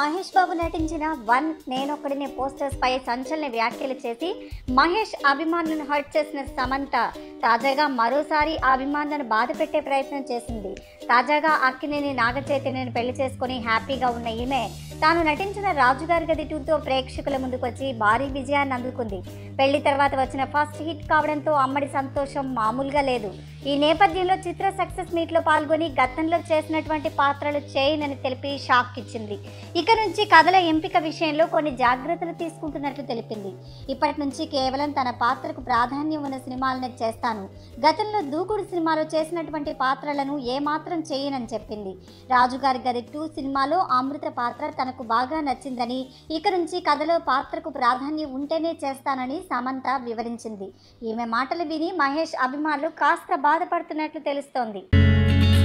మహేష్ బాబు నటించిన వన్ నేనొక్కడినే పోస్టర్స్ పై సంచలన వ్యాఖ్యలు చేసి మహేష్ అభిమానులను హర్ట్ చేసిన సమంత తాజాగా మరోసారి ఆ అభిమానులను బాధ పెట్టే ప్రయత్నం చేసింది తాజాగా అక్కినేని నాగ చైతన్యను పెళ్లి చేసుకుని హ్యాపీగా ఉన్న ఈమె తాను నటించిన రాజుగారి గది టూతో ప్రేక్షకుల ముందుకొచ్చి భారీ విజయాన్ని అందుకుంది పెళ్లి తర్వాత వచ్చిన ఫస్ట్ హిట్ కావడంతో అమ్మడి సంతోషం మామూలుగా లేదు ఈ నేపథ్యంలో చిత్ర సక్సెస్ మీట్లో పాల్గొని గతంలో చేసినటువంటి పాత్రలు చేయనని తెలిపి షాక్ ఇచ్చింది ఇక నుంచి కథల ఎంపిక విషయంలో కొన్ని జాగ్రత్తలు తీసుకుంటున్నట్లు తెలిపింది ఇప్పటి నుంచి కేవలం తన పాత్రకు ప్రాధాన్యం ఉన్న సినిమాలనే చేస్తాను గతంలో దూకుడు సినిమాలో చేసినటువంటి పాత్రలను ఏమాత్రం చేయనని చెప్పింది రాజుగారి గది టూ సినిమాలో అమృత పాత్ర తనకు బాగా నచ్చిందని ఇక నుంచి కథలో పాత్రకు ప్రాధాన్యం ఉంటేనే చేస్తానని సమంత వివరించింది ఈమె మాటలు విని మహేష్ అభిమానులు కాస్త బాధపడుతున్నట్లు తెలుస్తోంది